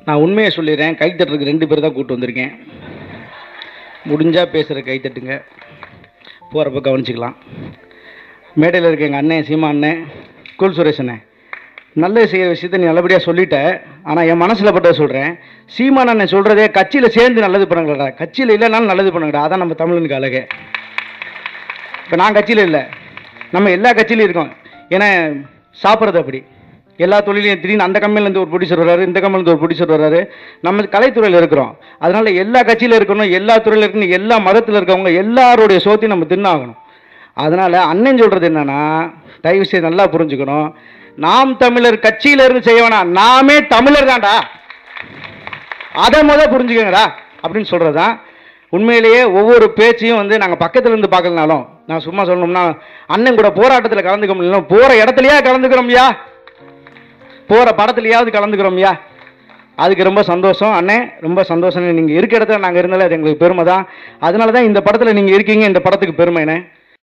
நான் உண்மையை சொல்லிடுறேன் கைத்தட்டுறதுக்கு ரெண்டு பேர் தான் கூட்டு வந்திருக்கேன் முடிஞ்சால் பேசுகிற கைத்தட்டுங்க போகிறப்ப கவனிச்சுக்கலாம் மேடையில் இருக்க எங்கள் அண்ணன் சீமா அண்ணன் குல் சுரேஷ் அண்ணன் நல்லது செய்கிற விஷயத்த நீ நல்லபடியாக சொல்லிட்ட ஆனால் என் மனசில் பட்டதை சொல்கிறேன் சீமான் அண்ணன் சொல்கிறதே கட்சியில் சேர்ந்து நல்லது பண்ணுங்கடா கட்சியில் இல்லைனாலும் நல்லது பண்ணுங்கடா அதான் நம்ம தமிழனுக்கு அழகு இப்போ நான் கட்சியில் இல்லை நம்ம எல்லா கட்சியிலையும் இருக்கோம் ஏன்னா சாப்பிட்றது அப்படி எல்லா தொழிலையும் திடீர்னு அந்த கம்பெனிலேருந்து ஒரு ப்ரொடியூசர் வர்றாரு இந்த கம்பெனிலேருந்து ஒரு ப்ரொடியூசர் வர்றாரு நம்ம கலைத்துறையில் இருக்கிறோம் அதனால எல்லா கட்சியில் இருக்கணும் எல்லா துறையில் இருக்கணும் எல்லா மதத்தில் இருக்கவங்க எல்லாருடைய சோத்தையும் நம்ம தின்னாகணும் அதனால அண்ணன் சொல்றது என்னன்னா தயவு செய்து நல்லா புரிஞ்சுக்கணும் நாம் தமிழர் கட்சியில இருந்து செய்ய வேணாம் நாமே தமிழர் தான்டா அதை முத புரிஞ்சுக்கங்கடா அப்படின்னு சொல்றதுதான் உண்மையிலேயே ஒவ்வொரு பேச்சையும் வந்து நாங்கள் பக்கத்துல இருந்து பார்க்கலனாலும் நான் சும்மா சொல்லணும்னா அண்ணன் கூட போராட்டத்தில் கலந்துக்க முடியல போற இடத்துலயா கலந்துக்கிறோம்யா போற படத்துலயாவது கலந்துக்கிறோம்யா அதுக்கு ரொம்ப சந்தோஷம் அண்ணே ரொம்ப சந்தோஷம் நீங்கள் இருக்க இடத்துல நாங்கள் இருந்தாலே அது எங்களுக்கு பெருமை தான் அதனால தான் இந்த படத்தில் நீங்கள் இருக்கீங்க இந்த படத்துக்கு பெருமை அண்ணே